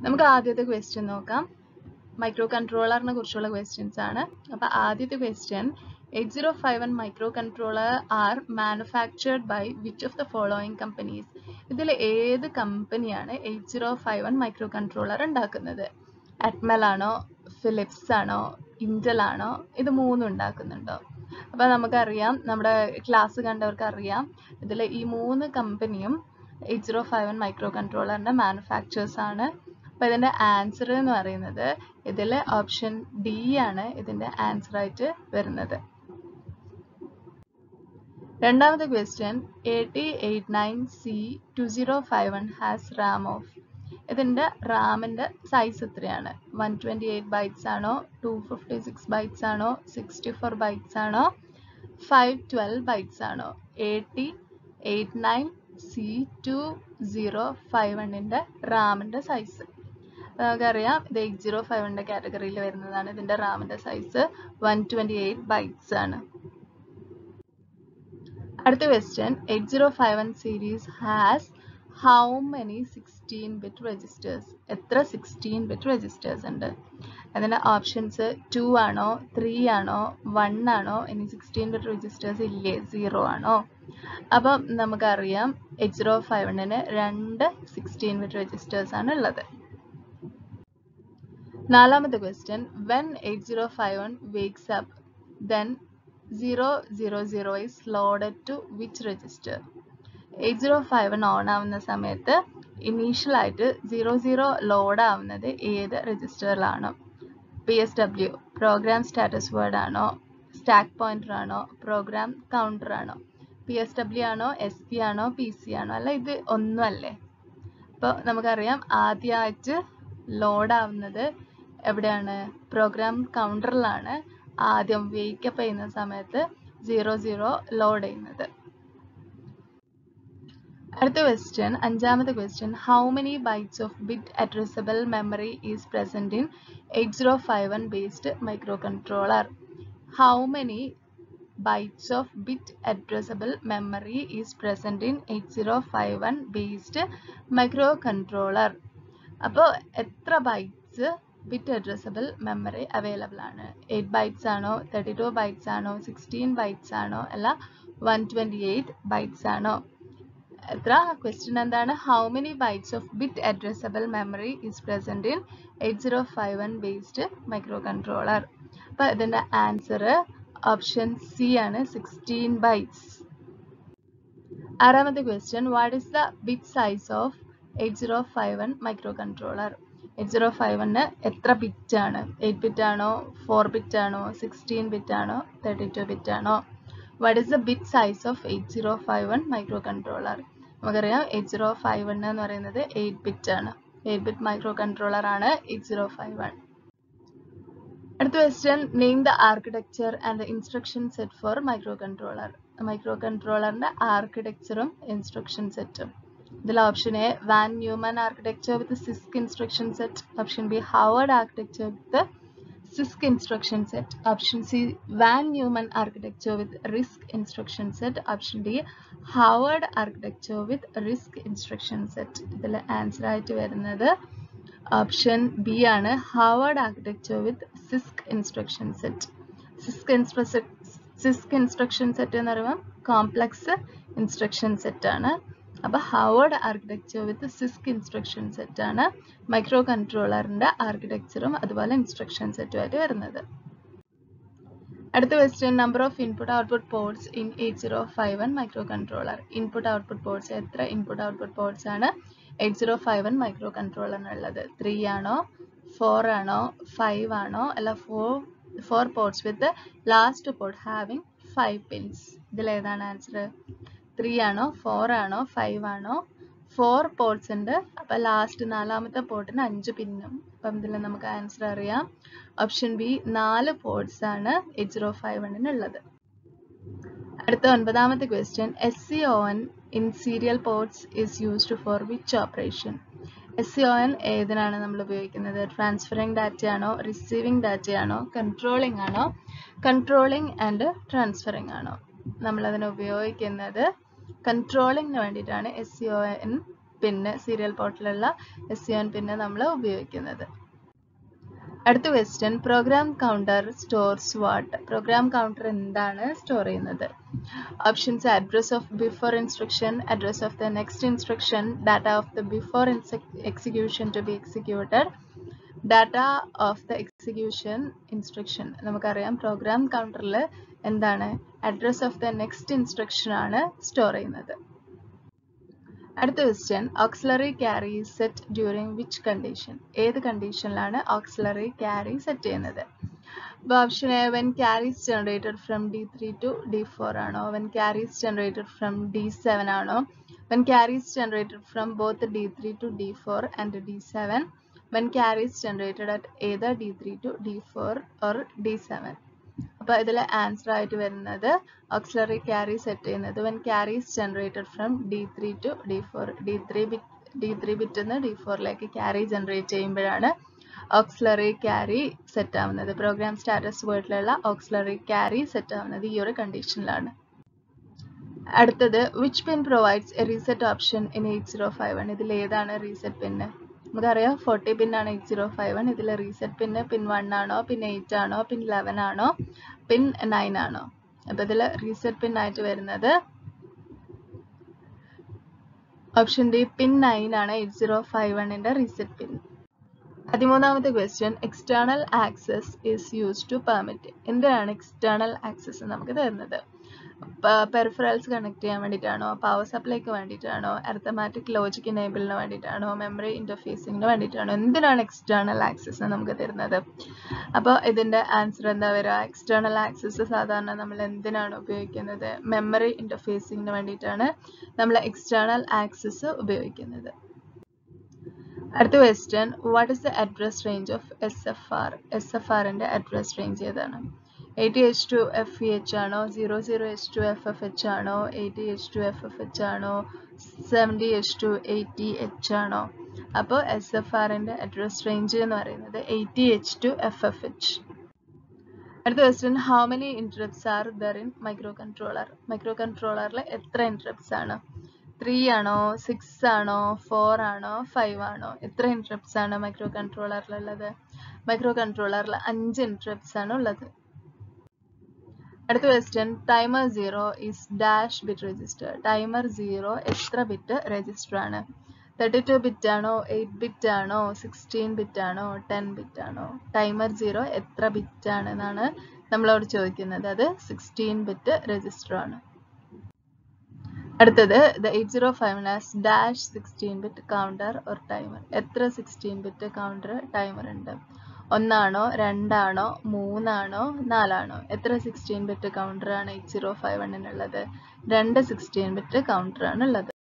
നമുക്ക് ആദ്യത്തെ ക്വസ്റ്റ്യൻ നോക്കാം മൈക്രോ കൺട്രോളറിനെ കുറിച്ചുള്ള ക്വസ്റ്റ്യൻസ് ആണ് അപ്പൊ ആദ്യത്തെ question eight zero five one microcontroller are manufactured by which of the following companies ഇതിൽ ഏത് കമ്പനിയാണ് eight zero five one microcontroller ഉണ്ടാക്കുന്നത് അറ്റ്മൽ ആണോ ഫിലിപ്സ് ആണോ ഇന്റൽ ആണോ ഇത് മൂന്നും ഉണ്ടാക്കുന്നുണ്ടോ അപ്പൊ നമുക്കറിയാം നമ്മുടെ ക്ലാസ് കണ്ടവർക്ക് അറിയാം ഇതിൽ ഈ മൂന്ന് കമ്പനിയും eight zero five one micro കൺട്രോളറിന്റെ മാനുഫാക്ചേഴ്സ് ആണ് അപ്പൊ ഇതിന്റെ ആൻസർ എന്ന് പറയുന്നത് ഇതിൽ ഓപ്ഷൻ ഡി ആണ് ഇതിന്റെ ആൻസർ ആയിട്ട് വരുന്നത് രണ്ടാമത്തെ question A T eight nine C two zero five one has RAM of ഇതിന്റെ റാമിന്റെ സൈസ് എത്രയാണ് വൺ ട്വന്റി എയ്റ്റ് ബൈറ്റ്സ് ആണോ ടു ഫിഫ്റ്റി സിക്സ് ബൈറ്റ്സ് ആണോ സിക്സ്റ്റി ഫോർ ബൈറ്റ്സ് ആണോ ഫൈവ് ട്വൽവ് ബൈറ്റ്സ് ആണോ A T eight nine C two zero five വണ്ണിന്റെ റാമിന്റെ size നമുക്കറിയാം ഇത് എയ്റ്റ് സീറോ ഫൈവ് വണ്ണിന്റെ കാറ്റഗറിയിൽ വരുന്നതാണ് ഇതിന്റെ റാമിന്റെ size one twenty eight bytes ആണ് അടുത്ത question eight zero five one series has how many sixteen bit registers എത്ര സിക്സ്റ്റീൻ ബിറ്റ് രജിസ്റ്റേഴ്സ് ഉണ്ട് അതിന്റെ ഓപ്ഷൻസ് ടു ആണോ ത്രീ ആണോ വൺ ആണോ ഇനി സിക്സ്റ്റീൻ ബിറ്റ് രജിസ്റ്റേഴ്സ് ഇല്ലേ സീറോ ആണോ അപ്പം നമുക്കറിയാം എയ്റ്റ് സീറോ ഫൈവ് വണ്ണിന് രണ്ട് സിക്സ്റ്റീൻ ബിറ്റ് രജിസ്റ്റേഴ്സ് ആണ് ഉള്ളത് നാലാമത്തെ question when eight zero five one wakes up then zero zero zero is loaded to which register eight zero five one on ആവുന്ന സമയത്ത് ഇനീഷ്യൽ ആയിട്ട് സീറോ സീറോ ലോഡ് ആവുന്നത് ഏത് രജിസ്റ്ററിലാണ് P S W program status word ആണോ stack pointer ആണോ program counter ആണോ P S W ആണോ എസ് പി ആണോ പി സി ആണോ അല്ല ഇത് ഒന്നും അല്ലേ അപ്പോൾ നമുക്കറിയാം ആദ്യമായിട്ട് ലോഡ് ആവുന്നത് എവിടെയാണ് പ്രോഗ്രാം കൗണ്ടറിലാണ് ആദ്യം വേക്കപ്പ് ചെയ്യുന്ന സമയത്ത് സീറോ സീറോ ലോഡ് ചെയ്യുന്നത് അടുത്ത ക്വസ്റ്റ്യൻ അഞ്ചാമത്തെ question how many bytes of bit addressable memory is present in eight zero five one based microcontroller how many bytes of bit addressable memory is present in eight zero five one based microcontroller അപ്പോൾ എത്ര bytes bit addressable memory available ആണ് eight bytes ആണോ thirty two bytes ആണോ sixteen bytes ആണോ അല്ല one twenty eight bytes ആണോ എത്ര question എന്താണ് how many bytes of bit addressable memory is present in eight zero five one based microcontroller അപ്പോൾ ഇതിൻ്റെ ആൻസർ ഓപ്ഷൻ സി ആണ് സിക്സ്റ്റീൻ ബൈറ്റ്സ് ആറാമത്തെ question what is the bit size of eight zero five one microcontroller eight zero five one എത്ര bit ആണ് eight bit ആണോ four bit ആണോ sixteen bit ആണോ thirty two bit ആണോ what is the bit size of eight zero five one microcontroller നമുക്കറിയാം eight zero five one എന്ന് പറയുന്നത് eight bit ആണ് എയ്റ്റ് ബിറ്റ് മൈക്രോ കൺട്രോളർ ആണ് eight zero five one അടുത്ത question name the architecture and instruction set for microcontroller micro കൺട്രോളറിന്റെ ആർക്കിടെക്ചറും ഇൻസ്ട്രക്ഷൻ സെറ്റും ഇതിൽ option A von Neumann architecture with CISC instruction set option B Harvard architecture with CISC instruction set option C von Neumann architecture with RISC instruction set option D ഹവേർഡ് architecture with RISC instruction set ഇതിൽ answer ആയിട്ട് വരുന്നത് option B ആണ് Harvard architecture with CISC instruction set CISC instruction CISC instruction set എന്ന് പറയുമ്പോൾ complex instruction set ആണ് അപ്പൊ Harvard architecture with CISC instruction set ആണ് micro കൺട്രോളറിന്റെ ആർക്കിടെക്ചറും അതുപോലെ ഇൻസ്ട്രക്ഷൻ സെറ്റും ആയിട്ട് വരുന്നത് അടുത്ത question number of input output ports in eight zero five one microcontroller input output ports എത്ര ഇൻപുട്ട് ഔട്ട്പുട്ട് പോർട്സ് ആണ് eight zero five one micro കൺട്രോളറിനുള്ളത് ത്രീ ആണോ ഫോർ ആണോ ഫൈവ് ആണോ അല്ല four four ports with last port having five pins ഇതിൽ ഏതാണ് answer three ആണോ ഫോർ ആണോ ഫൈവ് ആണോ ഫോർ പോർട്സ് ഉണ്ട് അപ്പൊ ലാസ്റ്റ് നാലാമത്തെ പോർട്ടിന് അഞ്ച് പിന്നും അപ്പം ഇതിൽ നമുക്ക് ആൻസർ അറിയാം ഓപ്ഷൻ ബി നാല് പോർട്സ് ആണ് എയ്റ്റ് സീറോ ഫൈവ് വണ്ണിന് ഉള്ളത് അടുത്ത ഒൻപതാമത്തെ question S C O N in serial ports is used for which operation S C O N ഏതിനാണ് നമ്മൾ ഉപയോഗിക്കുന്നത് ട്രാൻസ്ഫറിങ് ഡാറ്റയാണോ റിസീവിംഗ് ഡാറ്റയാണോ കൺട്രോളിംഗ് ആണോ കൺട്രോളിംഗ് ആൻഡ് ട്രാൻസ്ഫറിംഗ് ആണോ നമ്മൾ അതിനെ ഉപയോഗിക്കുന്നത് കൺട്രോളിങ്ങിന് വേണ്ടിയിട്ടാണ് S C O N pin serial പോർട്ടിലുള്ള എസ് സി എൻ പിന്ന് നമ്മൾ ഉപയോഗിക്കുന്നത് അടുത്ത question program counter stores what programme counter എന്താണ് സ്റ്റോർ ചെയ്യുന്നത് options address of before instruction address of the next instruction data of the before execution to be executed data of the execution instruction നമുക്കറിയാം program കൗണ്ടറിൽ എന്താണ് address of the next instruction ആണ് store ചെയ്യുന്നത് അടുത്ത question auxiliary carry set during which condition ഏത് കണ്ടീഷനിലാണ് auxiliary carry set ചെയ്യുന്നത് അപ്പോൾ option A when carries generated from D three to D four ആണോ when carries generated from D seven ആണോ when carries generated from both D three to D four and D seven when carries generated at either D three to D four or D seven അപ്പോൾ ഇതിൽ answer ആയിട്ട് വരുന്നത് auxiliary carry set ചെയ്യുന്നത് when carries generated from D three to D four D three bit D three ബിറ്റിൽ നിന്ന് D ഫോറിലേക്ക് carry generate ചെയ്യുമ്പോഴാണ് auxiliary carry set ആവുന്നത് പ്രോഗ്രാം സ്റ്റാറ്റസ് വേർഡിലുള്ള ഓക്സിലറി ക്യാരി സെറ്റ് ആവുന്നത് ഈ ഒരു കണ്ടീഷനിലാണ് അടുത്തത് which pin provides a reset option in eight zero five one ഇതിൽ ഏതാണ് റീസെറ്റ് പിന്ന് നമുക്കറിയാം ഫോർട്ടി പിൻ ആണ് എയ്റ്റ് സീറോ ഫൈവ് വൺ ഇതിൽ റീസെറ്റ് പിന്ന് പിൻ വൺ ആണോ പിൻ എയ്റ്റ് ആണോ പിൻ ലെവൻ ആണോ പിൻ നയൻ ആണോ അപ്പൊ ഇതിൽ റീസെറ്റ് പിൻ ആയിട്ട് വരുന്നത് ഓപ്ഷൻ ഡി പിൻ നയൻ ആണ് എയ്റ്റ് സീറോ ഫൈവ് വണ്ണിന്റെ റീസെറ്റ് പിൻ പതിമൂന്നാമത്തെ question external access is use to permit എന്തിനാണ് എക്സ്റ്റേണൽ ആക്സസ് നമുക്ക് തരുന്നത് പെർഫറൽസ് കണക്ട് ചെയ്യാൻ വേണ്ടിയിട്ടാണോ പവർ സപ്ലൈക്ക് വേണ്ടിയിട്ടാണോ അർത്തമാറ്റിക് ലോജിക് എനേബിളിന് വേണ്ടിയിട്ടാണോ മെമ്മറി ഇന്റർഫേസിങ്ങിന് വേണ്ടിയിട്ടാണോ എന്തിനാണ് എക്സ്റ്റേണൽ ആക്സസ് നമുക്ക് തരുന്നത് അപ്പോൾ ഇതിന്റെ ആൻസർ എന്താ വരിക എക്സ്റ്റേണൽ ആക്സസ് സാധാരണ നമ്മൾ എന്തിനാണ് ഉപയോഗിക്കുന്നത് മെമ്മറി ഇന്റർഫേസിങ്ങിന് വേണ്ടിയിട്ടാണ് നമ്മൾ എക്സ്റ്റേണൽ ആക്സസ് ഉപയോഗിക്കുന്നത് അടുത്ത question what is the address range of S F R S F ആറിന്റെ അഡ്രസ് റേഞ്ച് ഏതാണ് eighty H to F E H ആണോ zero zero H to F F H ആണോ eighty H to F F H ആണോ seventy H to eighty H ആണോ അപ്പോൾ S F ആറിന്റെ address range എന്ന് പറയുന്നത് eighty H to F F H അടുത്ത question how many interrupts are there in micro microcontroller micro കൺട്രോളറിൽ എത്ര interrupts ആണ് ത്രീ ആണോ സിക്സ് ആണോ ഫോർ ആണോ ഫൈവ് ആണോ എത്ര ഇൻട്രപ്റ്റ്സ് ആണ് മൈക്രോ കൺട്രോളറിലുള്ളത് മൈക്രോ കൺട്രോളറിൽ അഞ്ച് ഇൻട്രപ്റ്റ്സ് ആണ് ഉള്ളത് അടുത്ത question timer zero is dash bit register timer zero എത്ര ബിറ്റ് രജിസ്റ്റർ ആണ് തേർട്ടി ടു ബിറ്റ് ആണോ എയ്റ്റ് ബിറ്റ് ആണോ സിക്സ്റ്റീൻ ബിറ്റ് ആണോ ടെൻ ബിറ്റ് ആണോ ടൈമർ സീറോ എത്ര ബിറ്റ് ആണ് എന്നാണ് നമ്മളോട് ചോദിക്കുന്നത് അത് സിക്സ്റ്റീൻ ബിറ്റ് രജിസ്റ്റർ ആണ് അടുത്തത് the eight zero five has dash sixteen bit counter or timer എത്ര സിക്സ്റ്റീൻ ബിറ്റ് കൗണ്ടർ ടൈമർ ഉണ്ട് ഒന്നാണോ രണ്ടാണോ മൂന്നാണോ നാലാണോ എത്ര സിക്സ്റ്റീൻ ബിറ്റ് കൗണ്ടർ ആണ് എയ്റ്റ് സീറോ ഫൈവ് വണ്ണിനുള്ളത് രണ്ട് സിക്സ്റ്റീൻ ബിറ്റ് കൗണ്ടർ ആണ് ഉള്ളത്